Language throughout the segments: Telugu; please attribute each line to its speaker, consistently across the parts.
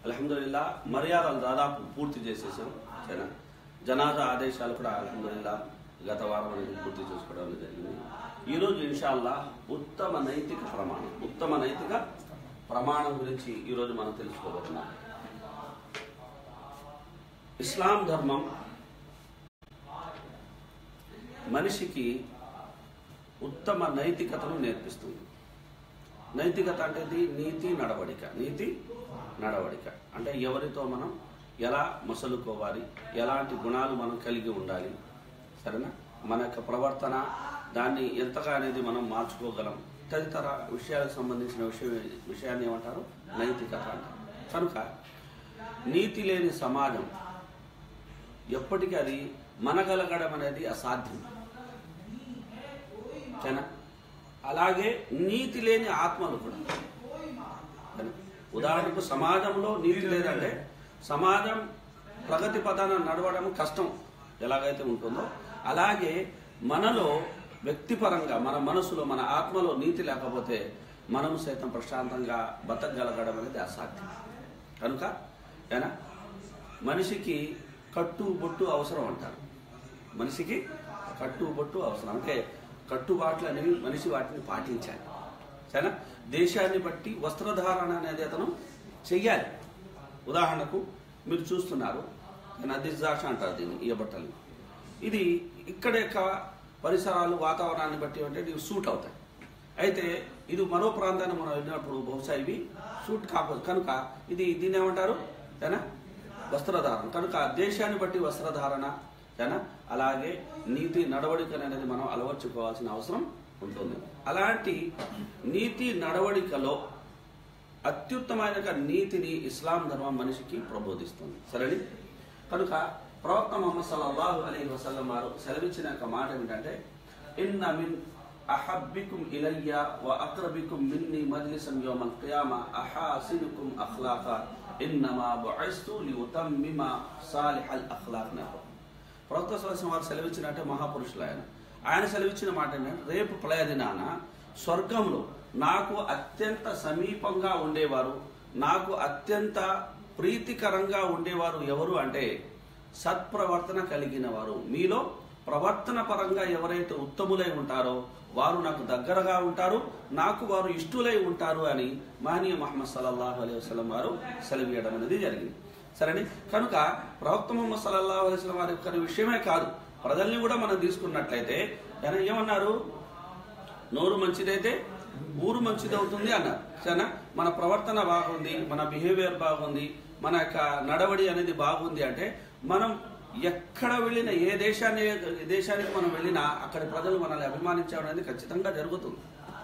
Speaker 1: అల్హమ్దుల్లా మర్యాదలు దాదాపు పూర్తి చేసేసాం సరేనా జనాజా ఆదేశాలు కూడా అల్హమ్దుల్లా గత వారం అనేది పూర్తి చేసుకోవడం జరిగింది ఈరోజు ఇన్షాల్లా ఉత్తమ నైతిక ప్రమాణం ఉత్తమ నైతిక ప్రమాణం గురించి ఈరోజు మనం తెలుసుకోబోతున్నాం ఇస్లాం ధర్మం మనిషికి ఉత్తమ నైతికతను నేర్పిస్తుంది నైతికత అంటే ఇది నీతి నడవడిక నీతి నడవడిక అంటే ఎవరితో మనం ఎలా మసలుకోవాలి ఎలాంటి గుణాలు మనం కలిగి ఉండాలి సరేనా మన యొక్క ప్రవర్తన దాన్ని ఎంతగా అనేది మనం మార్చుకోగలం తదితర విషయాలకు సంబంధించిన విషయం విషయాన్ని ఏమంటారు నైతికత అంటారు కనుక నీతి లేని సమాజం ఎప్పటికీ అది మనగలగడం అనేది అసాధ్యం ఓకేనా అలాగే నీతి లేని ఆత్మలు కూడా ఓకేనా? ఉదాహరణకు సమాజంలో నీతి లేదంటే సమాజం ప్రగతి పదాన నడవడం కష్టం ఎలాగైతే ఉంటుందో అలాగే మనలో వ్యక్తిపరంగా మన మనసులో మన ఆత్మలో నీతి లేకపోతే మనము సైతం ప్రశాంతంగా బతకగలగడం అనేది అసాధ్యం కనుక ఏనా మనిషికి కట్టు బొట్టు అవసరం అంటారు మనిషికి కట్టు బొట్టు అవసరం అంటే కట్టుబాట్లు అనేవి మనిషి వాటిని పాటించాలి సరేనా దేశాన్ని బట్టి వస్త్రధారణ అనేది అతను చెయ్యాలి ఉదాహరణకు మీరు చూస్తున్నారు నదిజాష అంటారు దీన్ని ఈ బట్టలు ఇది ఇక్కడ యొక్క పరిసరాలు వాతావరణాన్ని బట్టి అంటే ఇవి సూట్ అవుతాయి అయితే ఇది మరో ప్రాంతాన్ని మనం వెళ్ళినప్పుడు బహుశా ఇవి సూట్ కాకపోదు కనుక ఇది దీన్ని ఏమంటారు ఏనా వస్త్రధారణ కనుక దేశాన్ని బట్టి వస్త్రధారణ ఏనా అలాగే నీతి నడవడిక అనేది మనం అలవర్చుకోవాల్సిన అవసరం ఉంటుంది అలాంటి నీతి నడవడికలో అత్యుత్తమైన నీతిని ఇస్లాం ధర్మం మనిషికి ప్రబోధిస్తుంది సరేని కనుక ప్రవక్త మొహమ్మద్ సల్లల్లాహు అలైహి వసల్లం వారు సెలవిచ్చిన యొక్క మాట ఏమిటంటే ఇన్న మిన్ అహబ్బికుం ఇలయ్య వ అక్రబికుం మిన్ని మజ్లిసన్ యౌమల్ ఖియామ అహాసినుకుం అఖ్లాక ఇన్నమా బుఇస్తు లిఉతమ్మిమ సాలిహల్ అఖ్లాక్ నహు ప్రవక్త సలసం వారు సెలవిచ్చినట్టే మహాపురుషులు ఆయన ఆయన సెలవిచ్చిన మాట ఏంటంటే రేపు ప్రళయ దినాన స్వర్గంలో నాకు అత్యంత సమీపంగా ఉండేవారు నాకు అత్యంత ప్రీతికరంగా ఉండేవారు ఎవరు అంటే సత్ప్రవర్తన కలిగిన వారు మీలో ప్రవర్తన పరంగా ఎవరైతే ఉత్తములై ఉంటారో వారు నాకు దగ్గరగా ఉంటారు నాకు వారు ఇష్టులై ఉంటారు అని మహనీయ మహమ్మద్ సల్లల్లాహు అలైహి వసల్లం వారు సెలవీయడం అనేది జరిగింది సరేని కనుక ప్రవక్త ముహమ్మద్ సల్లల్లాహు అలైహి వసల్లం వారి యొక్క విషయమే కాదు ప్రజల్ని కూడా మనం తీసుకున్నట్లయితే ఆయన ఏమన్నారు నోరు మంచిదైతే ఊరు మంచిది అవుతుంది అన్నారు సరేనా మన ప్రవర్తన బాగుంది మన బిహేవియర్ బాగుంది మన యొక్క నడవడి అనేది బాగుంది అంటే మనం ఎక్కడ వెళ్ళినా ఏ దేశాన్ని ఏ దేశానికి మనం వెళ్ళినా అక్కడి ప్రజలు మనల్ని అభిమానించడం అనేది ఖచ్చితంగా జరుగుతుంది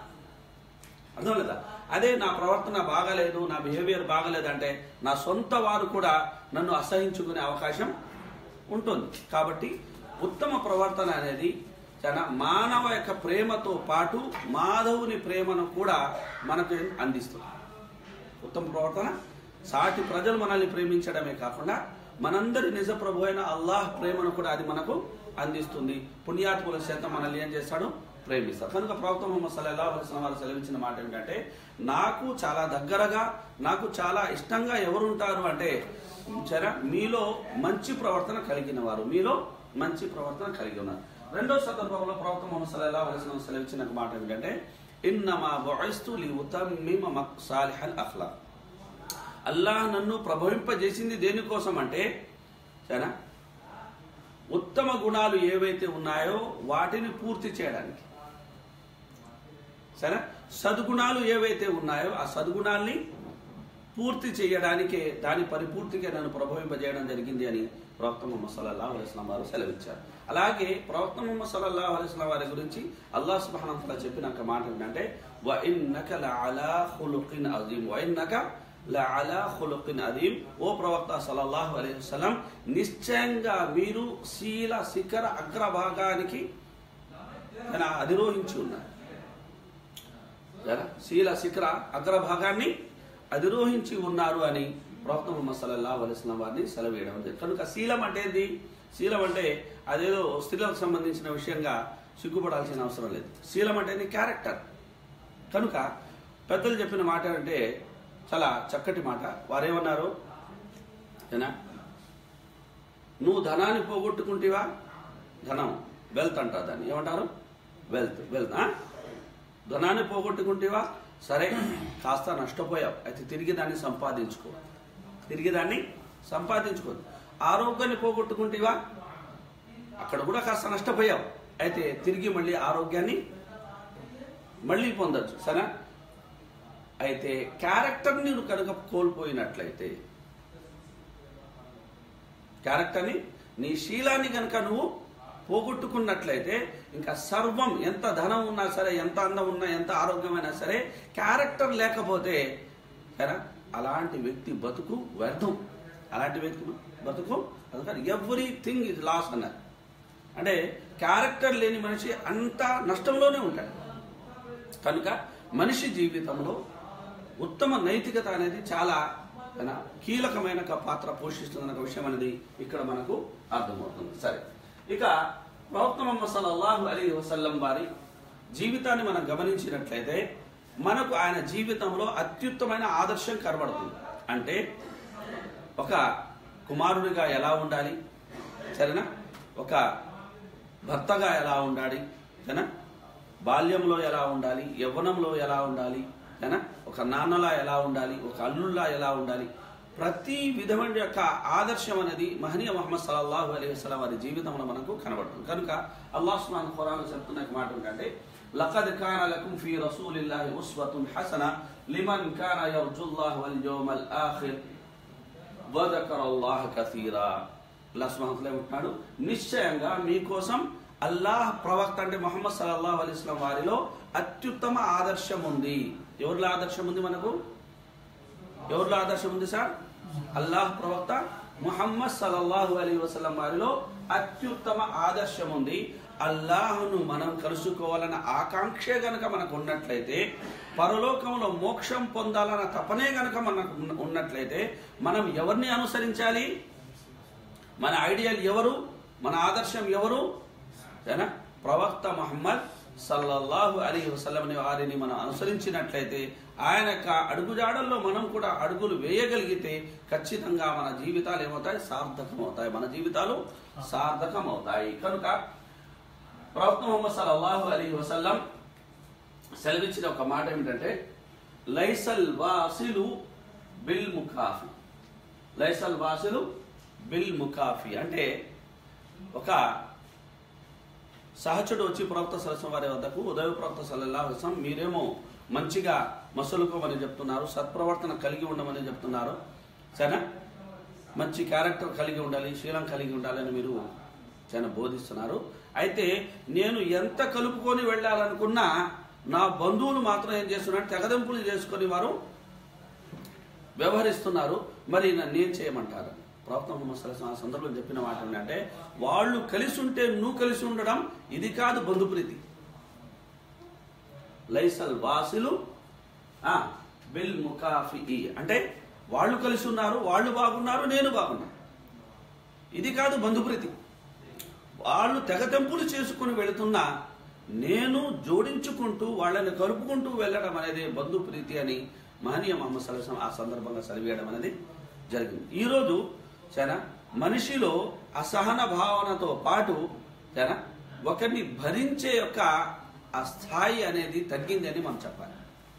Speaker 1: అర్థం లేదా అదే నా ప్రవర్తన బాగాలేదు నా బిహేవియర్ బాగాలేదంటే నా సొంత వారు కూడా నన్ను అసహించుకునే అవకాశం ఉంటుంది కాబట్టి ఉత్తమ ప్రవర్తన అనేది చాలా మానవ యొక్క ప్రేమతో పాటు మాధవుని ప్రేమను కూడా మనకు అందిస్తుంది ఉత్తమ ప్రవర్తన సాటి ప్రజలు మనల్ని ప్రేమించడమే కాకుండా మనందరి నిజ ప్రభు అయిన అల్లాహ్ ప్రేమను కూడా అది మనకు అందిస్తుంది పుణ్యాత్ముల చేత మనల్ని ఏం చేస్తాడు ప్రేమిస్తాడు కనుక ప్రవక్త ముహమ్మద్ సల్లల్లాహు అలైహి వసల్లం వారు సెలవిచ్చిన మాట ఏంటంటే నాకు చాలా దగ్గరగా నాకు చాలా ఇష్టంగా ఎవరుంటారు అంటే సరే మీలో మంచి ప్రవర్తన కలిగిన వారు మీలో మంచి ప్రవర్తన కలిగి ఉన్నారు రెండో సందర్భంలో ప్రవక్త ముహమ్మద్ సల్లల్లాహు అలైహి వసల్లం సెలవిచ్చిన మాట ఏంటంటే ఇన్నమా బుఇస్తు లి ఉతమ్మిమ మక్ సాలిహల్ అఖ్లాక్ అల్లాహ్ నన్ను ప్రభవింపజేసింది దేనికోసం అంటే సరేనా ఉత్తమ గుణాలు ఏవైతే ఉన్నాయో వాటిని పూర్తి చేయడానికి సరే సద్గుణాలు ఏవైతే ఉన్నాయో ఆ సద్గుణాల్ని పూర్తి చేయడానికే దాని పరిపూర్తిగా నన్ను ప్రభావింపజేయడం జరిగింది అని ప్రవక్త ముహమ్మద్ సల్లల్లాహు అలైహి వసల్లం వారు సెలవిచ్చారు అలాగే ప్రవక్త ముహమ్మద్ సల్లల్లాహు అలైహి వసల్లం వారి గురించి అల్లాహ్ సుబ్హానహు వతఆలా చెప్పిన ఒక మాట ఏంటంటే వ ఇన్నక లఅలా ఖులుఖిన్ అజీమ్ వ ఇన్నక లఅలా ఖులుఖిన్ అజీమ్ ఓ ప్రవక్త సల్లల్లాహు అలైహి వసల్లం నిశ్చయంగా మీరు శీల శిఖర అగ్రభాగానికి ఆయన అధిరోహించి ఉన్నారు కదా శీల శిఖర అగ్రభాగాన్ని అధిరోహించి ఉన్నారు అని ప్రవక్త ముహమ్మద్ సల్లల్లాహు అలైహి వసల్లం వారిని సెలవేయడం జరిగింది కనుక శీలం అంటే ఏంది శీలం అంటే అదేదో స్త్రీలకు సంబంధించిన విషయంగా సిగ్గుపడాల్సిన అవసరం లేదు శీలం అంటే ఏంది క్యారెక్టర్ కనుక పెద్దలు చెప్పిన మాట అంటే చాలా చక్కటి మాట వారేమన్నారు ఏనా నువ్వు ధనాన్ని పోగొట్టుకుంటేవా ధనం వెల్త్ అంటారు దాన్ని ఏమంటారు వెల్త్ వెల్త్ ఆ? ధనాన్ని పోగొట్టుకుంటేవా సరే కాస్త నష్టపోయావు అయితే తిరిగి దాన్ని సంపాదించుకో తిరిగి దాన్ని సంపాదించుకో ఆరోగ్యాన్ని పోగొట్టుకుంటేవా అక్కడ కూడా కాస్త నష్టపోయావు అయితే తిరిగి మళ్ళీ ఆరోగ్యాన్ని మళ్ళీ పొందొచ్చు సరే అయితే క్యారెక్టర్ నువ్వు కనుక కోల్పోయినట్లయితే క్యారెక్టర్ని నీ శీలాన్ని కనుక నువ్వు పోగొట్టుకున్నట్లయితే ఇంకా సర్వం ఎంత ధనం ఉన్నా సరే ఎంత అందం ఉన్నా ఎంత ఆరోగ్యమైనా సరే క్యారెక్టర్ లేకపోతే కదా అలాంటి వ్యక్తి బతుకు వ్యర్థం అలాంటి వ్యక్తి బతుకు అందుకని ఎవ్రీథింగ్ ఇస్ లాస్ అన్నారు అంటే క్యారెక్టర్ లేని మనిషి అంతా నష్టంలోనే ఉంటాడు కనుక మనిషి జీవితంలో ఉత్తమ నైతికత అనేది చాలా ఏనా, కీలకమైన ఒక పాత్ర పోషిస్తుందన్న ఒక విషయం అనేది ఇక్కడ మనకు అర్థమవుతుంది సరే ఇక ప్రవక్త మొహమ్మద్ సల్లల్లాహు అలీ వసల్లం వారి జీవితాన్ని మనం గమనించినట్లయితే మనకు ఆయన జీవితంలో అత్యుత్తమైన ఆదర్శం కనబడుతుంది అంటే ఒక కుమారుడిగా ఎలా ఉండాలి సరేనా ఒక భర్తగా ఎలా ఉండాలి సరేనా బాల్యంలో ఎలా ఉండాలి యవ్వనంలో ఎలా ఉండాలి సరేనా ఒక నాన్నలా ఎలా ఉండాలి ఒక అల్లుల్లా ఎలా ఉండాలి ప్రతి విధమైన యొక్క ఆదర్శం అనేది మహనీయ మహమ్మద్ సల్లల్లాహు అలైహి వసల్లం వారి జీవితంలో మనకు కనబడుతుంది కనుక అల్లాహ్ సుబ్హాన్ ఖురాన్ చెప్తున్న ఒక మాట ఏంటంటే లaqad కాన లకుం ఫీ రసూలిల్లాహి ఉస్వతున్ హసన లిమన్ కాన యర్జుల్లాహ వల్ యawmal ఆఖిర్ వదకరల్లాహ కథీరా అల్లాహ్ సుబ్హానహు వతఆలా ఏమంటున్నాడు నిశ్చయంగా మీకోసం అల్లాహ్ ప్రవక్త అంటే ముహమ్మద్ సల్లల్లాహు అలైహి వసల్లం వారిలో అత్యుత్తమ ఆదర్శం ఉంది ఎవరిలో ఆదర్శం ఉంది మనకు ఎవరిలో ఆదర్శం ఉంది సార్ అల్లాహ్ ప్రవక్త ముహమ్మద్ సల్లల్లాహు అలైహి వసల్లం వారిలో అత్యుత్తమ ఆదర్శం ఉంది అల్లాహ్ను మనం కలుసుకోవాలన్న ఆకాంక్ష గనక మనకు ఉన్నట్లయితే పరలోకంలో మోక్షం పొందాలన్న తపనే గనక మనకు ఉన్న- ఉన్నట్లయితే మనం ఎవరిని అనుసరించాలి మన ఐడియల్ ఎవరు మన ఆదర్శం ఎవరు ఏనా? ప్రవక్త మహమ్మద్ సల్లల్లాహు అలీ వసల్లంని వారిని మనం అనుసరించినట్లయితే ఆయన యొక్క అడుగుజాడల్లో మనం కూడా అడుగులు వేయగలిగితే ఖచ్చితంగా మన జీవితాలు ఏమవుతాయి సార్థకం అవుతాయి మన జీవితాలు సార్థకం అవుతాయి కనుక ప్రవక్త ముహమ్మద్ సల్లల్లాహు అలీ వసల్లం సెలవిచ్చిన ఒక మాట ఏమిటంటే లైసల్ వాసిలు బిల్ ముఖాఫి లైసల్ వాసిలు బిల్ ముఖాఫి అంటే ఒక సహచుడు వచ్చి ప్రవక్త సరస్వం వారి వద్దకు ఉదయ ప్రవక్త సల్లల్లా వసం మీరేమో మంచిగా మసలుకోమని చెప్తున్నారు సత్ప్రవర్తన కలిగి ఉండమని చెప్తున్నారు సరేనా మంచి క్యారెక్టర్ కలిగి ఉండాలి శీలం కలిగి ఉండాలని మీరు చాలా బోధిస్తున్నారు అయితే నేను ఎంత కలుపుకొని వెళ్ళాలనుకున్నా నా బంధువులు మాత్రం ఏం చేస్తున్నారు తెగదెంపులు చేసుకొని వారు వ్యవహరిస్తున్నారు మరి నన్ను ఏం చేయమంటారు ప్రవక్త ముహమ్మద్ సల్లల్లాహు అలైహి వసల్లం ఆ సందర్భంలో చెప్పిన మాట ఏంటంటే వాళ్ళు కలిసి ఉంటే నువ్వు కలిసి ఉండడం ఇది కాదు బంధుప్రీతి లైసల్ వాసిలు ఆ, బిల్ ముకాఫి అంటే వాళ్ళు కలిసి ఉన్నారు వాళ్ళు బాగున్నారు నేను బాగున్నాను ఇది కాదు బంధుప్రీతి వాళ్ళు తెగతెంపులు చేసుకుని వెళుతున్నా నేను జోడించుకుంటూ వాళ్ళని కలుపుకుంటూ వెళ్ళడం అనేది బంధుప్రీతి అని మహనీయ మహమ్మద్ సల్లాహం ఆ సందర్భంగా సెలవేయడం అనేది జరిగింది ఈరోజు చాలా మనిషిలో అసహన భావనతో పాటు చాలా ఒకరిని భరించే యొక్క ఆ స్థాయి అనేది తగ్గింది అని మనం చెప్పాలి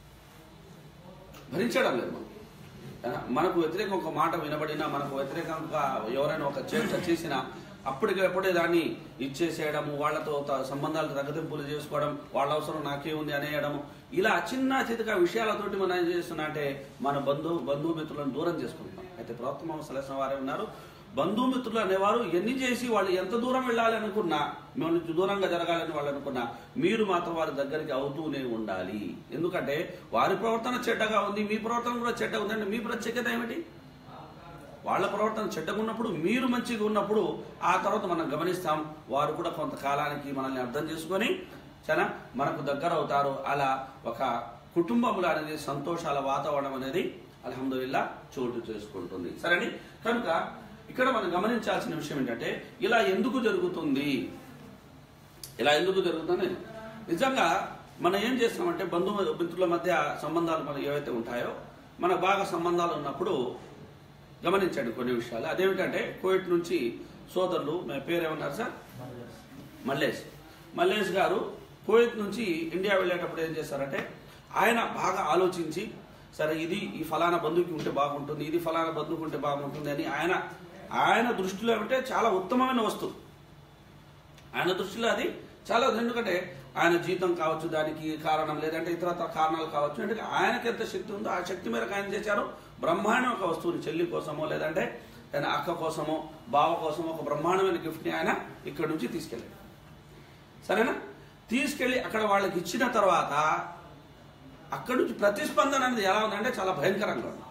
Speaker 1: భరించడం లేదు మనం ఆ, మనకు వ్యతిరేకం ఒక మాట వినబడినా మనకు వ్యతిరేకంగా ఎవరైనా ఒక చర్చ చేసినా అప్పటికప్పుడే దాన్ని ఇచ్చేసేయడము వాళ్ళతో త- సంబంధాలు తగ్గదింపులు చేసుకోవడం వాళ్ళ అవసరం నాకే ఉంది అనేయడము ఇలా చిన్న చితక విషయాలతోటి మనం ఏం చేస్తున్నా అంటే మన బంధు బంధుమిత్రులను దూరం చేసుకుంటాం అయితే ప్రవక్త మొహమ్మద్ సల్లాహం వారే ఉన్నారు బంధుమిత్రులు అనేవారు ఎన్ని చేసి వాళ్ళు ఎంత దూరం వెళ్ళాలి అనుకున్నా మేము నుంచి దూరంగా జరగాలని వాళ్ళు అనుకున్నా మీరు మాత్రం వారి దగ్గరికి అవుతూనే ఉండాలి ఎందుకంటే వారి ప్రవర్తన చెడ్డగా ఉంది మీ ప్రవర్తన కూడా చెడ్డగా ఉందంటే మీ ప్రత్యేకత ఏమిటి వాళ్ళ ప్రవర్తన చెడ్డగా ఉన్నప్పుడు మీరు మంచిగా ఉన్నప్పుడు ఆ తర్వాత మనం గమనిస్తాం వారు కూడా కొంతకాలానికి మనల్ని అర్థం చేసుకొని చాలా మనకు దగ్గర అవుతారు అలా ఒక కుటుంబంలో అనేది సంతోషాల వాతావరణం అనేది అల్హమ్దుల్లా చోటు చేసుకుంటుంది సరేండి కనుక ఇక్కడ మనం గమనించాల్సిన విషయం ఏంటంటే ఇలా ఎందుకు జరుగుతుంది ఇలా ఎందుకు జరుగుతుంది నిజంగా మనం ఏం చేస్తామంటే బంధువు మిత్రుల మధ్య సంబంధాలు మనకు ఏవైతే ఉంటాయో మనకు బాగా సంబంధాలు ఉన్నప్పుడు గమనించండి కొన్ని విషయాలు అదేమిటంటే కోవిడ్ నుంచి సోదరులు మీ పేరు ఏమన్నారు సార్ మల్లేష్ మల్లేష్ గారు కోవిడ్ నుంచి ఇండియా వెళ్ళేటప్పుడు ఏం చేశారంటే ఆయన బాగా ఆలోచించి సరే ఇది ఈ ఫలానా బంధువుకి ఉంటే బాగుంటుంది ఇది ఫలానా బంధువుకి ఉంటే బాగుంటుంది అని ఆయన ఆయన దృష్టిలో ఏమంటే చాలా ఉత్తమమైన వస్తువు ఆయన దృష్టిలో అది చాలా ఎందుకంటే ఆయన జీతం కావచ్చు దానికి కారణం లేదంటే ఇతరత్ర కారణాలు కావచ్చు అంటే ఆయనకి ఎంత శక్తి ఉందో ఆ శక్తి మేరకు ఆయన చేశారు బ్రహ్మాండం ఒక వస్తువుని చెల్లి కోసమో లేదంటే ఆయన అక్క కోసమో బావ కోసమో ఒక బ్రహ్మాండమైన గిఫ్ట్ని ఆయన ఇక్కడ నుంచి తీసుకెళ్ళాడు సరేనా తీసుకెళ్ళి అక్కడ వాళ్ళకి ఇచ్చిన తర్వాత అక్కడ నుంచి ప్రతిస్పందన అనేది ఎలా ఉందంటే చాలా భయంకరంగా ఉంది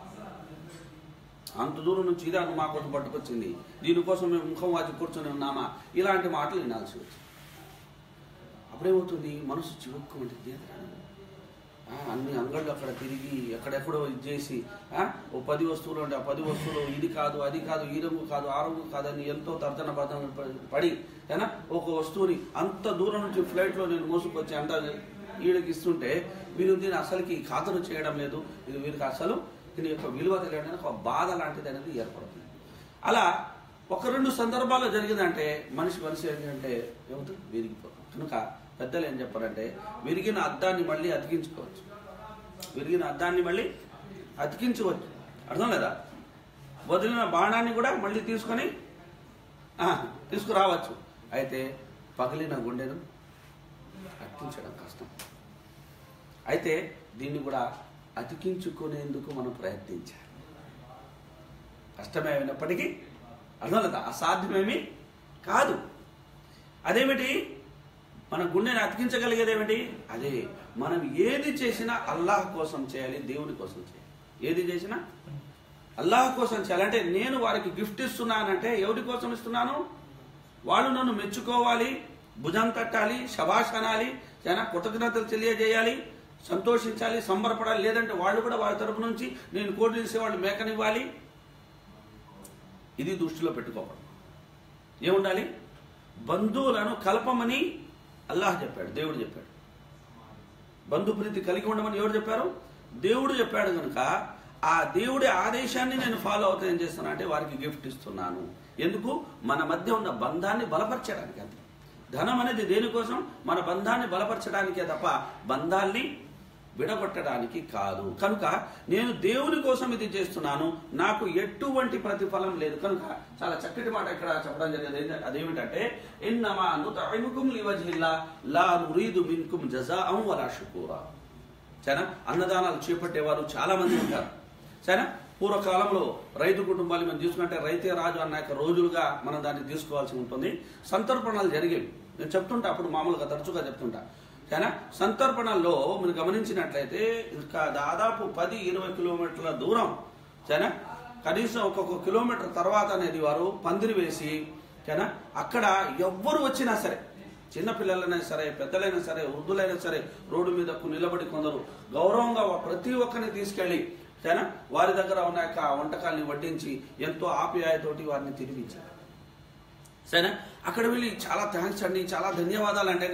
Speaker 1: అంత దూరం నుంచి ఇదే మా కోసం పట్టుకొచ్చింది దీనికోసం మేము ముఖం వాచి కూర్చొని ఉన్నామా ఇలాంటి మాటలు వినాల్సి వచ్చింది అప్పుడేమవుతుంది మనసు చివుక్కుమంటుంది ఆ, అన్ని అంగళ్ళు అక్కడ తిరిగి ఎక్కడెక్కడో ఇది చేసి ఆ, ఓ పది వస్తువులు ఉంటే ఆ పది వస్తువులు ఇది కాదు అది కాదు ఈ రంగు కాదు ఆ రంగు కాదు అని ఎంతో తర్జన భర్జన పడి ఏనా ఒక వస్తువుని అంత దూరం నుంచి ఫ్లైట్లో నేను మోసుకొచ్చి అంత ఈడకి ఇస్తుంటే వీరు దీన్ని అసలుకి ఖాతరు చేయడం లేదు ఇది వీరికి అసలు దీని యొక్క విలువ తెలియడానికి ఒక బాధ లాంటిది అనేది ఏర్పడుతుంది అలా ఒక రెండు సందర్భాల్లో జరిగిందంటే మనిషి మనిషి ఏంటంటే ఏమవుతుంది విరిగిపోతుంది కనుక పెద్దలు ఏం చెప్పారంటే విరిగిన అద్దాన్ని మళ్ళీ అతికించుకోవచ్చు విరిగిన అద్దాన్ని మళ్ళీ అతికించవచ్చు అర్థం లేదా వదిలిన బాణాన్ని కూడా మళ్ళీ తీసుకొని ఆ, తీసుకురావచ్చు అయితే పగిలిన గుండెను అతికించడం కష్టం అయితే దీన్ని కూడా అతికించుకునేందుకు మనం ప్రయత్నించాలి కష్టమే అయినప్పటికీ అర్థం లేదా అసాధ్యమేమి కాదు అదేమిటి మన గుండెని అతికించగలిగేది ఏమిటి అదే మనం ఏది చేసినా అల్లాహ్ కోసం చేయాలి దేవుని కోసం చేయాలి ఏది చేసినా అల్లాహ్ కోసం చేయాలి అంటే నేను వారికి గిఫ్ట్ ఇస్తున్నానంటే ఎవరి కోసం ఇస్తున్నాను వాళ్ళు నన్ను మెచ్చుకోవాలి భుజం తట్టాలి శబాష్ అనాలి చాలా కృతజ్ఞతలు తెలియజేయాలి సంతోషించాలి సంబరపడాలి లేదంటే వాళ్ళు కూడా వాళ్ళ తరపు నుంచి నేను కోటి తీసే వాళ్ళు మేకనివ్వాలి ఇది దృష్టిలో పెట్టుకోకూడదు ఏముండాలి బంధువులను కలపమని అల్లాహ్ చెప్పాడు దేవుడు చెప్పాడు బంధుప్రీతి కలిగి ఉండమని ఎవరు చెప్పారు దేవుడు చెప్పాడు కనుక ఆ దేవుడి ఆదేశాన్ని నేను ఫాలో అవుతా ఏం చేస్తాను అంటే వారికి గిఫ్ట్ ఇస్తున్నాను ఎందుకు మన మధ్య ఉన్న బంధాన్ని బలపరచడానికి అంతే ధనం అనేది దేనికోసం మన బంధాన్ని బలపరచడానికే తప్ప బంధాల్ని విడగొట్టడానికి కాదు కనుక నేను దేవుని కోసం ఇది చేస్తున్నాను నాకు ఎటువంటి ప్రతిఫలం లేదు కనుక చాలా చక్కటి మాట ఇక్కడ చెప్పడం జరిగింది ఏంటంటే అదేమిటంటే ఎన్నమా నుతఇముకుం లివజ్హిల్లా లా నురీదు మిన్కుం జజాఅం వలా షుకూరా సరేనా అన్నదానాలు చేపట్టేవారు చాలా మంది ఉంటారు సరేనా పూర్వకాలంలో రైతు కుటుంబాలు మనం తీసుకుంటే రైతే రాజు అన్న యొక్క రోజులుగా మనం దాన్ని తీసుకోవాల్సి ఉంటుంది సంతర్పణలు జరిగేవి నేను చెప్తుంటా అప్పుడు మామూలుగా తరచుగా చెప్తుంటా సరేనా సంతర్పణల్లో మీరు గమనించినట్లయితే ఇంకా దాదాపు పది ఇరవై కిలోమీటర్ల దూరం సరేనా కనీసం ఒక్కొక్క కిలోమీటర్ తర్వాత అనేది వారు పందిరి వేసి సరేనా అక్కడ ఎవ్వరు వచ్చినా సరే చిన్న పిల్లలైనా సరే పెద్దలైనా సరే వృద్ధులైనా సరే రోడ్డు మీద నిలబడి కొందరు గౌరవంగా ప్రతి ఒక్కరిని తీసుకెళ్లి సరేనా వారి దగ్గర ఉన్న యొక్క వంటకాల్ని వడ్డించి ఎంతో ఆప్యాయతోటి వారిని తినిపించారు సరేనా అక్కడ వెళ్ళి చాలా థ్యాంక్స్ అండి చాలా ధన్యవాదాలు అంటే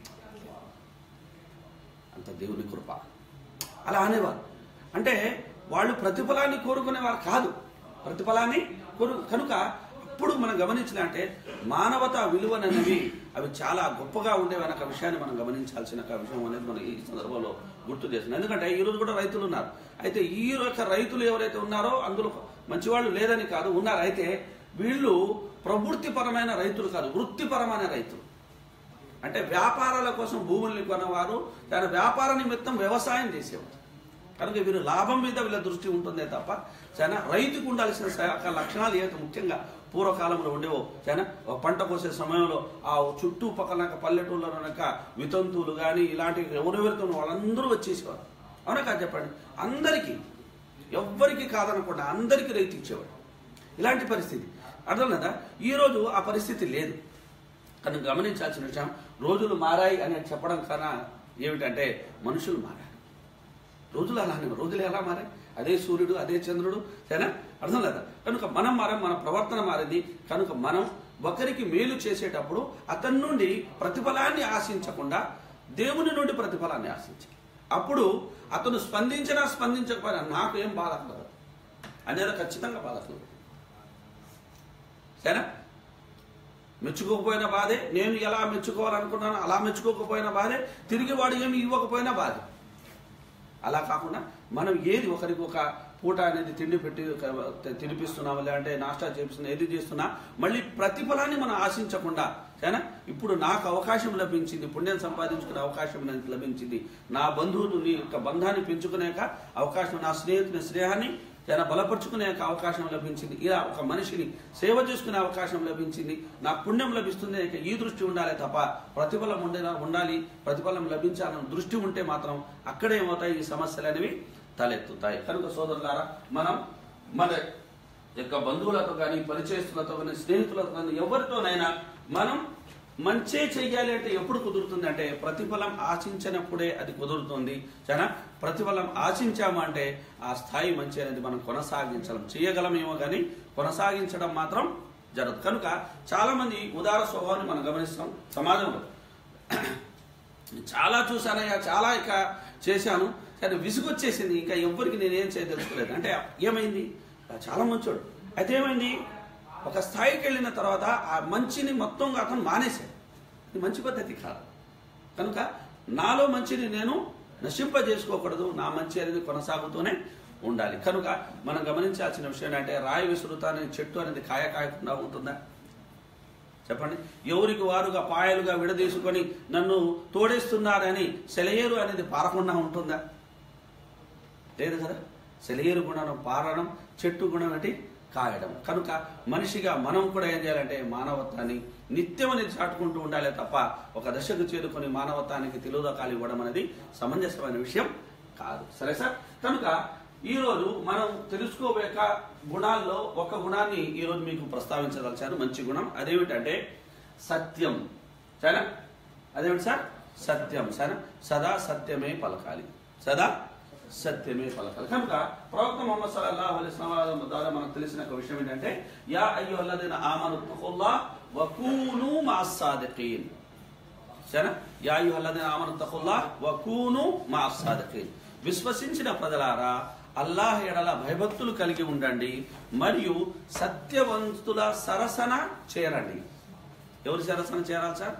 Speaker 1: అంత దేవుని కృప అలా అనేవారు అంటే వాళ్ళు ప్రతిఫలాన్ని కోరుకునేవారు కాదు ప్రతిఫలాన్ని కోరు కనుక అప్పుడు మనం గమనించిన అంటే మానవత విలువననేవి అవి చాలా గొప్పగా ఉండేవన్న ఒక విషయాన్ని మనం గమనించాల్సిన ఒక విషయం అనేది మనం ఈ సందర్భంలో గుర్తు చేస్తున్నాం ఎందుకంటే ఈ రోజు కూడా రైతులు ఉన్నారు అయితే ఈ యొక్క రైతులు ఎవరైతే ఉన్నారో అందులో మంచివాళ్ళు లేదని కాదు ఉన్నారు అయితే వీళ్ళు ప్రవృత్తిపరమైన రైతులు కాదు వృత్తిపరమైన రైతులు అంటే వ్యాపారాల కోసం భూముల్ని కొన్నవారు దాని వ్యాపార నిమిత్తం వ్యవసాయం చేసేవారు కనుక వీరు లాభం మీద వీళ్ళ దృష్టి ఉంటుందే తప్ప చాలా రైతుకు ఉండాల్సిన స- లక్షణాలు ఏవైతే ముఖ్యంగా పూర్వకాలంలో ఉండేవో చాలా ఒక పంట కోసే సమయంలో ఆ చుట్టూ పక్కన పల్లెటూళ్ళలో కనుక వితంతువులు కానీ ఇలాంటివి ఎవరెవరితో వాళ్ళందరూ వచ్చేసేవారు అవునా కాదు చెప్పండి అందరికీ ఎవ్వరికి కాదనకుండా అందరికీ రైతు ఇచ్చేవాడు ఇలాంటి పరిస్థితి అర్థం లేదా ఈరోజు ఆ పరిస్థితి లేదు కనుక గమనించాల్సిన విషయం రోజులు మారాయి అని చెప్పడం కన్నా ఏమిటంటే మనుషులు మారారు రోజులు అలానే రోజులు ఎలా మారాయి అదే సూర్యుడు అదే చంద్రుడు సరేనా అర్థం లేదా కనుక మనం మారాం మన ప్రవర్తన మారింది కనుక మనం ఒకరికి మేలు చేసేటప్పుడు అతని నుండి ప్రతిఫలాన్ని ఆశించకుండా దేవుని నుండి ప్రతిఫలాన్ని ఆశించాలి అప్పుడు అతను స్పందించినా స్పందించకపోయినా నాకు ఏం బాధ కలదు అనేది ఖచ్చితంగా బాధ కలదు సరేనా మెచ్చుకోకపోయినా బాధే నేను ఎలా మెచ్చుకోవాలనుకున్నాను అలా మెచ్చుకోకపోయినా బాధే తిరిగి వాడు ఏమి ఇవ్వకపోయినా బాధే అలా కాకుండా మనం ఏది ఒకరికి ఒక పూట అనేది తిండి పెట్టి ఒక తినిపిస్తున్నాం లేదంటే నాష్టా చేపిస్తున్నా ఏది చేస్తున్నా మళ్ళీ ప్రతిఫలాన్ని మనం ఆశించకుండా సరేనా ఇప్పుడు నాకు అవకాశం లభించింది పుణ్యం సంపాదించుకునే అవకాశం నాకు లభించింది నా బంధువులు నీ యొక్క బంధాన్ని పెంచుకునేక అవకాశం నా స్నేహితుని స్నేహాన్ని ఏదైనా బలపరుచుకునే యొక్క అవకాశం లభించింది ఇలా ఒక మనిషిని సేవ చేసుకునే అవకాశం లభించింది నాకు పుణ్యం లభిస్తుంది ఇక ఈ దృష్టి ఉండాలి తప్ప ప్రతిఫలం ఉండే ఉండాలి ప్రతిఫలం లభించాలని దృష్టి ఉంటే మాత్రం అక్కడే ఏమవుతాయి ఈ సమస్యలు అనేవి తలెత్తుతాయి కనుక సోదరులారా మనం మన యొక్క బంధువులతో కానీ పరిచయస్తులతో కానీ స్నేహితులతో కానీ ఎవరితోనైనా మనం మంచే చెయ్యాలి అంటే ఎప్పుడు కుదురుతుంది అంటే ప్రతిఫలం ఆశించినప్పుడే అది కుదురుతుంది సరేనా ప్రతిఫలం ఆశించాము అంటే ఆ స్థాయి మంచి అనేది మనం కొనసాగించడం చేయగలమేమో కానీ కొనసాగించడం మాత్రం జరగదు కనుక చాలా మంది ఉదార స్వభావాన్ని మనం గమనిస్తాం సమాజంలో చాలా చూశానయ్యా చాలా ఇక చేశాను కానీ విసుగొచ్చేసింది ఇంకా ఎవ్వరికి నేనేం చేయదలుచుకోలేదు అంటే ఏమైంది చాలా మంచోడు అయితే ఏమైంది ఒక స్థాయికి వెళ్ళిన తర్వాత ఆ మంచిని మొత్తం అతను మానేశాడు ఇది మంచి పద్ధతి కాదు కనుక నాలో మంచిని నేను నశింపజేసుకోకూడదు నా మంచి అనేది కొనసాగుతూనే ఉండాలి కనుక మనం గమనించాల్సిన విషయం ఏంటంటే రాయి విసురుతానే చెట్టు అనేది కాయ కాయకుండా ఉంటుందా చెప్పండి ఎవరికి వారుగా పాయలుగా విడదీసుకొని నన్ను తోడేస్తున్నారని సెలయేరు అనేది పారకుండా ఉంటుందా లేదు కదా సెలయేరు గుణం పారడం చెట్టు గుణం ఏంటి కాయడం కనుక మనిషిగా మనం కూడా ఏం చేయాలంటే మానవత్వాన్ని నిత్యం అనేది చాటుకుంటూ ఉండాలి తప్ప ఒక దశకు చేరుకొని మానవత్వానికి తెలుగుదకాలు ఇవ్వడం అనేది సమంజసమైన విషయం కాదు సరే సార్ కనుక ఈరోజు మనం తెలుసుకోలేక గుణాల్లో ఒక గుణాన్ని ఈరోజు మీకు ప్రస్తావించదలిచాను మంచి గుణం అదేమిటంటే సత్యం సరేనా అదేమిటి సార్ సత్యం సరే సదా సత్యమే పలకాలి సదా సత్యమే పలకాలి కనుక ప్రవక్త మొహమ్మద్ సల్లల్లాహు అలైహి వసల్లం ద్వారా మనకు తెలిసిన ఒక విషయం ఏంటంటే యా అయ్యుహల్లదీన ఆమను తఖుల్లాహ్ వకూను మాస్సాదికీన్ సరేనా యా అయ్యుహల్లదీన ఆమను తఖుల్లాహ్ వకూను మాస్సాదికీన్ విశ్వసించిన ప్రజలారా అల్లాహ్ ఎడల భయభక్తులు కలిగి ఉండండి మరియు సత్యవంతుల సరసన చేరండి ఎవరి సరసన చేరాలి సార్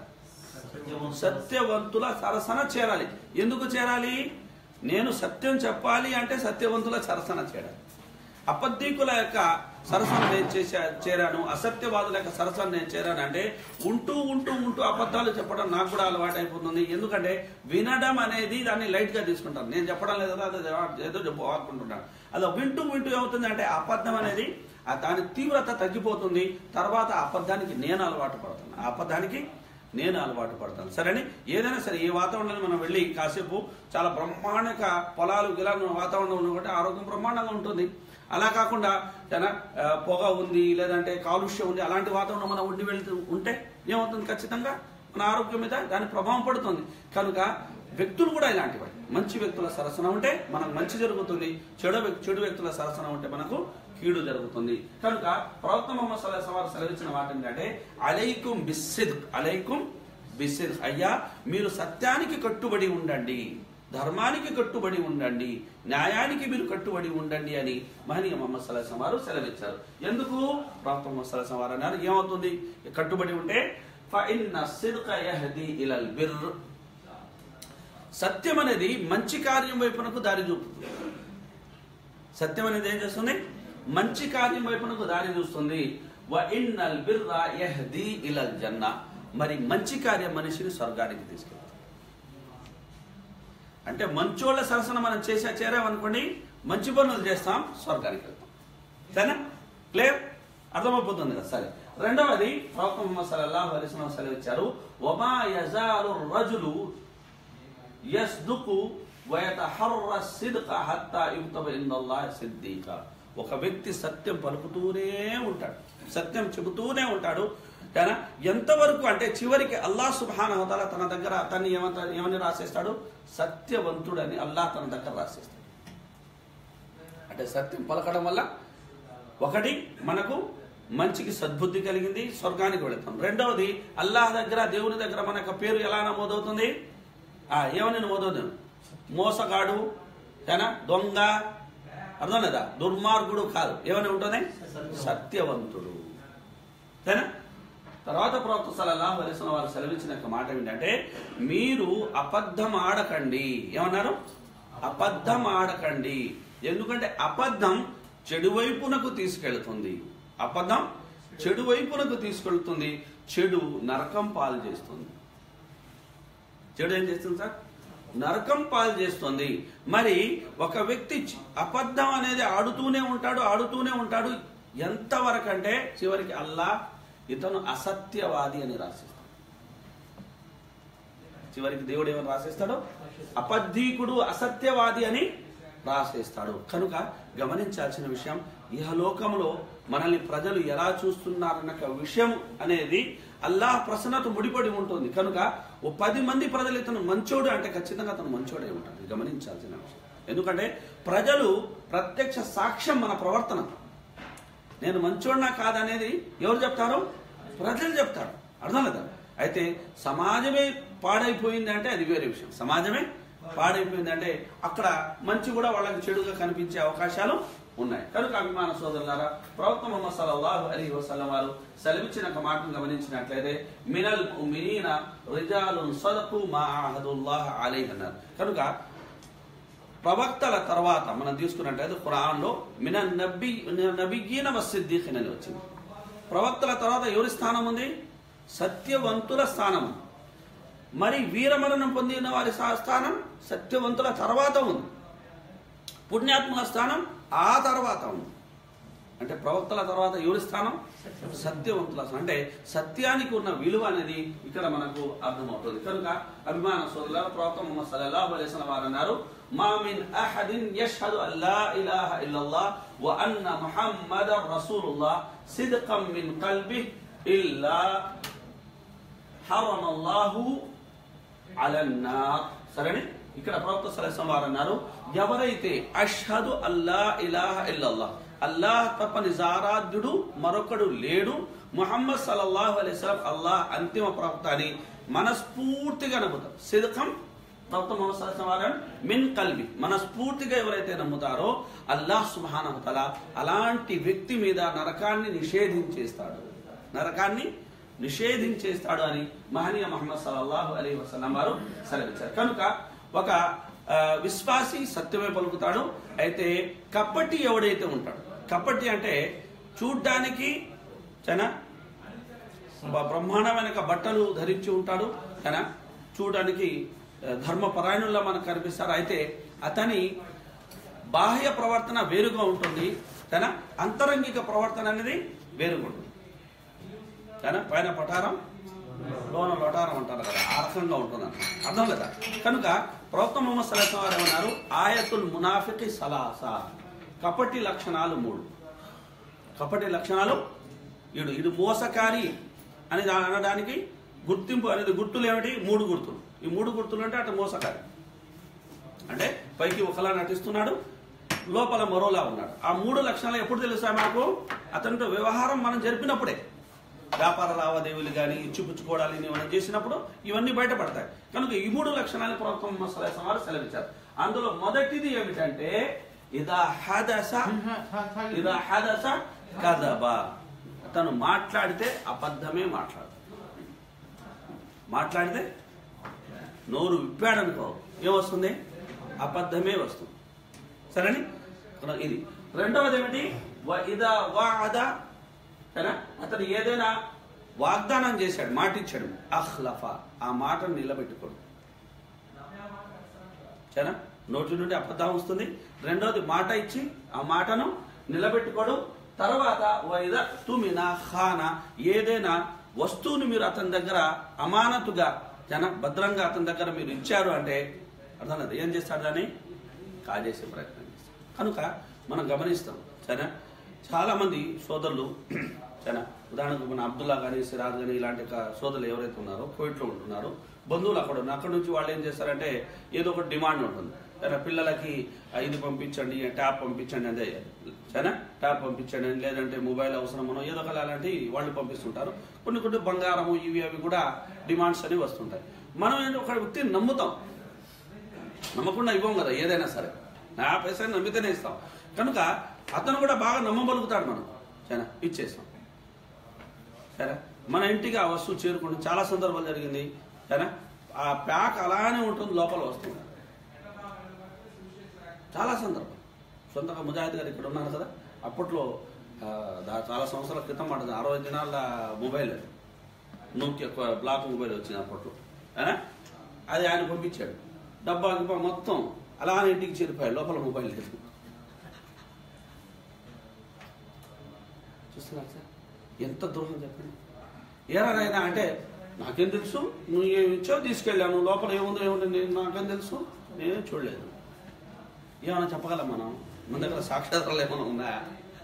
Speaker 1: సత్యవంతుల సరసన చేరాలి ఎందుకు చేరాలి నేను సత్యం చెప్పాలి అంటే సత్యవంతుల సరసన చేరాలి అబద్ధీకుల యొక్క సరసన నేను చేసా చేరాను అసత్యవాదుల యొక్క సరసన నేను చేరాను అంటే ఉంటూ ఉంటూ ఉంటూ అబద్ధాలు చెప్పడం నాకు కూడా అలవాటు అయిపోతుంది ఎందుకంటే వినడం అనేది దాన్ని లైట్ గా తీసుకుంటాను నేను చెప్పడం లేదు కదా అది ఏదో చెప్పు ఆడుకుంటున్నాను అది వింటూ వింటూ ఏమవుతుంది అంటే అబద్ధం అనేది ఆ దాని తీవ్రత తగ్గిపోతుంది తర్వాత ఆ అబద్ధానికి నేను అలవాటు పడతాను ఆ అబద్ధానికి నేను అలవాటు పడతాను సరేని ఏదైనా సరే ఈ వాతావరణంలో మనం వెళ్ళి కాసేపు చాలా బ్రహ్మాండక పొలాలు గిలాలు వాతావరణం ఉన్నటువంటి ఆరోగ్యం బ్రహ్మాండంగా ఉంటుంది అలా కాకుండా చాలా ఆ, పొగ ఉంది లేదంటే కాలుష్యం ఉంది అలాంటి వాతావరణం మనం ఉండి వెళ్తూ ఉంటే ఏమవుతుంది ఖచ్చితంగా మన ఆరోగ్యం మీద దాని ప్రభావం పడుతుంది కనుక వ్యక్తులు కూడా ఇలాంటివి మంచి వ్యక్తుల సరసన ఉంటే మనకు మంచి జరుగుతుంది చెడు వ్యక్- చెడు వ్యక్తుల సరసన ఉంటే మనకు కీడు జరుగుతుంది కనుక ప్రవక్త మొహమ్మద్ సల్లాహ్ వారు సెలవిచ్చిన మాట ఏంటంటే అలైకుం బిస్సిద్ అలైకుం బిస్సిద్ అయ్యా మీరు సత్యానికి కట్టుబడి ఉండండి ధర్మానికి కట్టుబడి ఉండండి న్యాయానికి మీరు కట్టుబడి ఉండండి అని మహనీయ మొహమ్మద్ సల్లాహ్ వారు సెలవిచ్చారు ఎందుకు ప్రవక్త మొహమ్మద్ సల్లాహ్ వారు అన్నారు ఏమవుతుంది కట్టుబడి ఉంటే ఫఇన్న సిద్క యహ్దీ ఇలల్ బిర్ర్ సత్యం అనేది మంచి కార్యం వైపునకు దారి చూపుతుంది సత్యం అనేది ఏం చేస్తుంది మంచి కార్యం వైపునకు దారి చూస్తుంది వ ఇన్నల్ బిర్ర యహ్దీ ఇలల్ జన్న మరి మంచి కార్యం మనిషిని స్వర్గానికి తీసుకెళ్తుంది అంటే మంచోళ్ళ సరసన మనం చేసే చేరామనుకోండి మంచి పనులు చేస్తాం స్వర్గానికి వెళ్తాం సరేనా క్లియర్ అర్థమైపోతుంది కదా సరే రెండవది ప్రవక్త ముహమ్మద్ సల్లల్లాహు అలైహి వసల్లం సెలవిచ్చారు వమా యజాలు రజులు యస్దుకు వయతహర్ర సిద్క హత్తా యుక్తబ ఇన్నల్లాహ్ సిద్దీక ఒక వ్యక్తి సత్యం పలుకుతూనే ఉంటాడు సత్యం చెబుతూనే ఉంటాడు కానీ ఎంతవరకు అంటే చివరికి అల్లాహ్ సుబ్హానహు వతఆలా తన దగ్గర తన్ని ఏమంత ఏమని రాసేస్తాడు సత్యవంతుడని అల్లాహ్ తన దగ్గర రాసేస్తాడు అంటే సత్యం పలకడం వల్ల ఒకటి మనకు మంచికి సద్బుద్ధి కలిగింది స్వర్గానికి వెళతాం రెండవది అల్లాహ్ దగ్గర దేవుని దగ్గర మన యొక్క పేరు ఎలా నమోదవుతుంది ఆ ఏమని నమోదవుతుంది మోసగాడు ఏనా దొంగ అర్థం లేదా దుర్మార్గుడు కాదు ఏమని ఉంటుంది సత్యవంతుడు సరేనా తర్వాత ప్రవక్త సలల్లాహు అలైహి వసల్లం వారు సెలవించిన యొక్క మాట ఏంటంటే మీరు అబద్ధం ఆడకండి ఏమన్నారు అబద్ధం ఆడకండి ఎందుకంటే అబద్ధం చెడు వైపునకు తీసుకెళ్తుంది అబద్ధం చెడు వైపునకు తీసుకెళ్తుంది చెడు నరకం పాలు చేస్తుంది చెడు ఏం చేస్తుంది సార్ నరకం పాలు చేస్తుంది మరి ఒక వ్యక్తి చి- అబద్ధం అనేది ఆడుతూనే ఉంటాడు ఆడుతూనే ఉంటాడు ఎంతవరకు అంటే చివరికి అల్లా ఇతను అసత్యవాది అని రాసిస్తాడు చివరికి దేవుడు ఏమని రాసేస్తాడు అబద్ధీకుడు అసత్యవాది అని రాసేస్తాడు కనుక గమనించాల్సిన విషయం ఇహలోకంలో మనల్ని ప్రజలు ఎలా చూస్తున్నారన్న ఒక విషయం అనేది అల్లాహ్ ప్రసన్నత ముడిపడి ఉంటుంది కనుక ఓ పది మంది ప్రజలు ఇతను మంచోడు అంటే ఖచ్చితంగా అతను మంచోడే ఉంటాడు ఇది గమనించాల్సిన విషయం ఎందుకంటే ప్రజలు ప్రత్యక్ష సాక్ష్యం మన ప్రవర్తన నేను మంచోడినా కాదనేది ఎవరు చెప్తారు ప్రజలు చెప్తారు అర్థం లేదా అయితే సమాజమే పాడైపోయింది అంటే అది వేరే విషయం సమాజమే పాడైపోయింది అంటే అక్కడ మంచి కూడా వాళ్ళకి చెడుగా కనిపించే అవకాశాలు ఉన్నాయి కనుక అభిమాన సోదరులారా ప్రవక్త ముహమ్మద్ సల్లల్లాహు అలైహి వసల్లం వారు సెలవిచ్చిన ఒక మాటను గమనించినట్లయితే మినల్ మినీన రిజాలున్ సదకు మా అహదుల్లాహ్ అలైహి అన్నారు కనుక ప్రవక్తల తర్వాత మనం తీసుకున్నట్లయితే ఖురాన్లో మిన నబీ నబిగీన వసిద్దీఖిన్ అని వచ్చింది ప్రవక్తల తర్వాత ఎవరి స్థానం ఉంది సత్యవంతుల స్థానం ఉంది. మరి వీరమరణం పొందిన వారి సా- స్థానం సత్యవంతుల తర్వాత ఉంది పుణ్యాత్ముల స్థానం ఆ తర్వాత ఉంది అంటే ప్రవక్తల తర్వాత ఎవరి స్థానం సత్యవంతుల స్థానం అంటే సత్యానికి ఉన్న విలువ అనేది ఇక్కడ మనకు అర్థమవుతుంది కనుక అభిమాన సోదరుల ప్రవక్త ముహమ్మద్ సల్లల్లాహు అలైహి వసల్లం వారు అన్నారు మా మిన్ అహదిన్ యష్హదు అల్లా ఇలాహ ఇల్లల్లాహ్ వ అన్న ముహమ్మదర్ రసూలుల్లాహ్ సిద్కం మిన్ కల్బిహి ఇల్లా హరమల్లాహు అలన్నార్ సరేనే ఇక్కడ ప్రవక్త సలహం వారు అన్నారు ఎవరైతే అష్హదు అల్లా ఇలాహ ఇల్లల్లాహ్ అల్లాహ్ తప్ప నిజారాధ్యుడు మరొకడు లేడు ముహమ్మద్ సల్లల్లాహు అలైహి వసల్లం అల్లాహ్ అంతిమ ప్రవక్త అని మనస్ఫూర్తిగా నమ్ముతారు సిదకం ప్రవక్త ముహమ్మద్ సల్లల్లాహు అలైహి వసల్లం మిన్ కల్బి మనస్ఫూర్తిగా ఎవరైతే నమ్ముతారో అల్లాహ్ సుబ్హానహు తఆలా అలాంటి వ్యక్తి మీద నరకాన్ని నిషేధించేస్తాడు నరకాన్ని నిషేధించేస్తాడు అని మహనీయ మహమ్మద్ సల్లల్లాహు అలీ వసల్లం వారు సెలవిచ్చారు కనుక ఒక ఆ, విశ్వాసి సత్యమే పలుకుతాడు అయితే కప్పటి ఎవడైతే ఉంటాడు కప్పటి అంటే చూడ్డానికి చాలా బ- బ్రహ్మాండమైన ఒక బట్టలు ధరించి ఉంటాడు కదా చూడడానికి ఆ, ధర్మపరాయణుల్లో మనకు కనిపిస్తారు అయితే అతని బాహ్య ప్రవర్తన వేరుగా ఉంటుంది కదా అంతరంగిక ప్రవర్తన అనేది వేరుగా ఉంటుంది కానీ పైన పటారం లోన లొటారం అంటారు కదా ఆ రకంగా ఉంటుంది అర్థం కదా కనుక ప్రవక్త ముహమ్మద్ సలహం వారు ఏమన్నారు ఆయతుల్ మునాఫికి సలాస కపటి లక్షణాలు మూడు కపటి లక్షణాలు ఇడు ఇది మోసకారి అని దా- అనడానికి గుర్తింపు అనేది గుర్తులు ఏమిటి మూడు గుర్తులు ఈ మూడు గుర్తులు అంటే అటు మోసకారి అంటే పైకి ఒకలా నటిస్తున్నాడు లోపల మరోలా ఉన్నాడు ఆ మూడు లక్షణాలు ఎప్పుడు తెలుస్తాయి మనకు అతనితో వ్యవహారం మనం జరిపినప్పుడే వ్యాపార లావాదేవీలు కానీ ఇచ్చిపుచ్చుకోవడాలు ఇన్ని మనం చేసినప్పుడు ఇవన్నీ బయటపడతాయి కనుక ఈ మూడు లక్షణాలు ప్రవక్త ముహమ్మద్ సల్లల్లాహు అలైహి వసల్లం వారు సెలవిచ్చారు అందులో మొదటిది ఏమిటంటే ఇదా హదస ఇదా హదస కదబా తను మాట్లాడితే అబద్ధమే మాట్లాడు మాట్లాడితే నోరు విప్పాడనుకో ఏమొస్తుంది అబద్ధమే వస్తుంది సరేని కనుక ఇది రెండవది ఏమిటి వ ఇదా వాద సరేనా అతను ఏదైనా వాగ్దానం చేశాడు మాట ఇచ్చాడు అహ్లఫా ఆ మాటను నిలబెట్టుకోడు సరేనా నోటి నుండి అబద్ధం వస్తుంది రెండోది మాట ఇచ్చి ఆ మాటను నిలబెట్టుకోడు తర్వాత వైద తుమిన ఖాన ఏదైనా వస్తువుని మీరు అతని దగ్గర అమానతుగా జన భద్రంగా అతని దగ్గర మీరు ఇచ్చారు అంటే అర్థం లేదు ఏం చేస్తాడు దాన్ని కాజేసే ప్రయత్నం చేస్తాడు కనుక మనం గమనిస్తాం సరేనా చాలా మంది సోదరులు సరేనా ఉదాహరణకు మన అబ్దుల్లా కానీ సిరాజ్ కానీ ఇలాంటి ఒక సోదరులు ఎవరైతే ఉన్నారో కోయిట్లో ఉంటున్నారో బంధువులు అక్కడ ఉన్నారు అక్కడ నుంచి వాళ్ళు ఏం చేస్తారంటే ఏదో ఒక డిమాండ్ ఉంటుంది సరే పిల్లలకి ఆ, ఇది పంపించండి ట్యాబ్ పంపించండి అదే సరేనా ట్యాబ్ పంపించండి అని, లేదంటే మొబైల్ అవసరమనో ఏదో ఒక అలాంటి వాళ్ళు పంపిస్తుంటారు కొన్ని కొన్ని బంగారము ఇవి అవి కూడా డిమాండ్స్ అనేవి వస్తుంటాయి మనం ఏంటి ఒక వ్యక్తిని నమ్ముతాం నమ్మకుండా ఇవ్వం కదా ఏదైనా సరే నా పైసలు నమ్మితేనే ఇస్తాం కనుక అతను కూడా బాగా నమ్మబలుగుతాడు మనం సరేనా ఇచ్చేస్తాం సరే మన ఇంటికి ఆ వస్తువు చేరుకుంటుంది చాలా సందర్భాలు జరిగింది సరే ఆ ప్యాక్ అలానే ఉంటుంది లోపల వస్తుంది చాలా సందర్భం సొంతగా ముజాహిద్ గారు ఇక్కడ ఉన్నారు కదా అప్పట్లో ఆ, దా- చాలా సంవత్సరాల క్రితం మాట అరవై దినాల మొబైల్ అది నోకియా కొ- బ్లాక్ మొబైల్ వచ్చింది అప్పట్లో ఆ? అది ఆయన పంపించాడు డబ్బా గిబ్బా మొత్తం అలానే ఇంటికి చేరిపోయాడు లోపల మొబైల్ లేదు చూస్తున్నారు సార్ ఎంత ద్రోహం చెప్పండి ఏరానైనా అంటే నాకేం తెలుసు నువ్వు ఏమి ఇచ్చావు తీసుకెళ్ళాను లోపల ఏముందో ఏముందో నేను నాకేం తెలుసు నేనేం చూడలేదు ఏమైనా చెప్పగలం మనం మన దగ్గర సాక్షాత్రాలు ఏమైనా ఉన్నాయా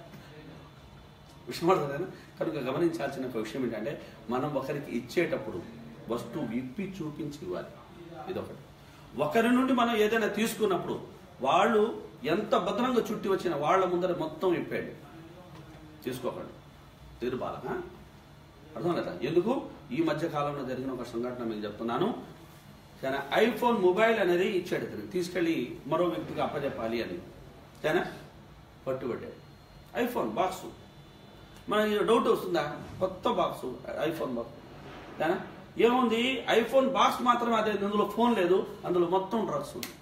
Speaker 1: విషయం అర్థమైందా కనుక గమనించాల్సిన ఒక విషయం ఏంటంటే మనం ఒకరికి ఇచ్చేటప్పుడు వస్తువు విప్పి చూపించి ఇవ్వాలి ఇదొకటి ఒకరి నుండి మనం ఏదైనా తీసుకున్నప్పుడు వాళ్ళు ఎంత భద్రంగా చుట్టి వచ్చినా వాళ్ళ ముందర మొత్తం విప్పాడు తీసుకోకండి తీరుబాల అర్థం కదా ఎందుకు ఈ మధ్య కాలంలో జరిగిన ఒక సంఘటన మీకు చెప్తున్నాను కానీ ఐఫోన్ మొబైల్ అనేది ఇచ్చాడు ఇతను తీసుకెళ్ళి మరో వ్యక్తికి అప్పచెప్పాలి అని సరేనా పట్టుబట్టాడు ఐఫోన్ బాక్స్ మనకి డౌట్ వస్తుందా కొత్త బాక్స్ ఐఫోన్ బాక్స్ సరేనా ఏముంది ఐఫోన్ బాక్స్ మాత్రమే అదే అందులో ఫోన్ లేదు అందులో మొత్తం డ్రగ్స్ ఉంది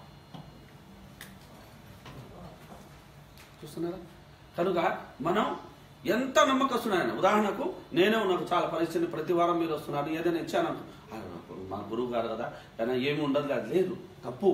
Speaker 1: చూస్తున్నారా కనుక మనం ఎంత నమ్మకస్తున్నాయన ఉదాహరణకు నేనే నాకు చాలా పరిస్థితి ప్రతి వారం మీరు వస్తున్నారు ఏదైనా ఇచ్చాను అనుకో, "ఆ, మా గురువు గారు కదా కానీ ఏమి ఉండదు అది లేదు తప్పు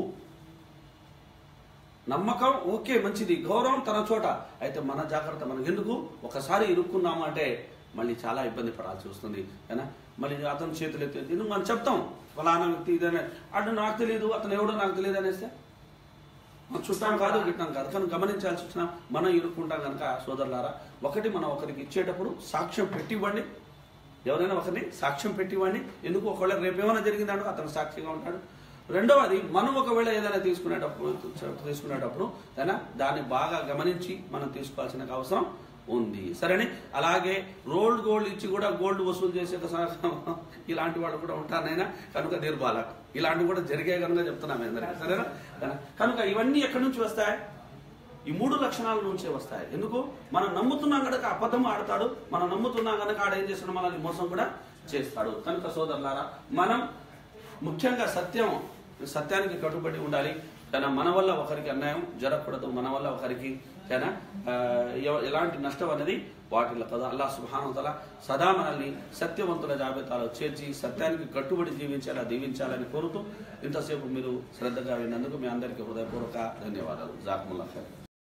Speaker 1: నమ్మకం ఓకే మంచిది గౌరవం తన చోట అయితే మన జాగ్రత్త మనకు ఎందుకు ఒకసారి ఇరుక్కున్నాము అంటే మళ్ళీ చాలా ఇబ్బంది పడాల్సి వస్తుంది అయినా మళ్ళీ అతని చేతులు ఎత్తి ఎందుకు మనం చెప్తాం ఫలానా వ్యక్తి ఇదనే అటు నాకు తెలియదు అతను ఎవడో నాకు తెలియదు అనేస్తే మనం చుట్టాం కాదు గిట్టాం కాదు కానీ గమనించాల్సి వచ్చిన మనం ఇరుక్కుంటాం కనుక సోదరులారా ఒకటి మనం ఒకరికి ఇచ్చేటప్పుడు సాక్ష్యం పెట్టివ్వండి ఎవరైనా ఒకరిని సాక్ష్యం పెట్టివ్వండి ఎందుకు ఒకవేళ రేపు ఏమైనా జరిగిందంటూ అతను సాక్షిగా ఉంటాడు రెండవది మనం ఒకవేళ ఏదైనా తీసుకునేటప్పుడు తీసుకునేటప్పుడు అయినా దాన్ని బాగా గమనించి మనం తీసుకోవాల్సిన అవసరం ఉంది సరేనే అలాగే రోల్డ్ గోల్డ్ ఇచ్చి కూడా గోల్డ్ వసూలు చేసే ఒక సా- ఇలాంటి వాళ్ళు కూడా ఉంటారనైనా కనుక నిర్బాల ఇలాంటివి కూడా జరిగే కనుక చెప్తున్నాం మీ అందరికీ సరేనా కనుక ఇవన్నీ ఎక్కడి నుంచి వస్తాయి ఈ మూడు లక్షణాల నుంచే వస్తాయి ఎందుకు మనం నమ్ముతున్నాం కనుక అబద్ధం ఆడతాడు మనం నమ్ముతున్నాం కనుక ఆడ ఏం చేస్తున్నాం మనల్ని మోసం కూడా చేస్తాడు కనుక సోదరులారా మనం ముఖ్యంగా సత్యం సత్యానికి కట్టుబడి ఉండాలి కానీ మన వల్ల ఒకరికి అన్యాయం జరగకూడదు మన వల్ల ఒకరికి కానీ ఎలాంటి నష్టం అనేది వాటిలో కదా అల్లా సుభానతల సదా మనల్ని సత్యవంతుల జాబితాలో చేర్చి సత్యానికి కట్టుబడి జీవించేలా దీవించాలని కోరుతూ ఇంతసేపు మీరు శ్రద్ధగా విన్నందుకు మీ అందరికీ హృదయపూర్వక ధన్యవాదాలు జాక్ముల్లా ఖైర్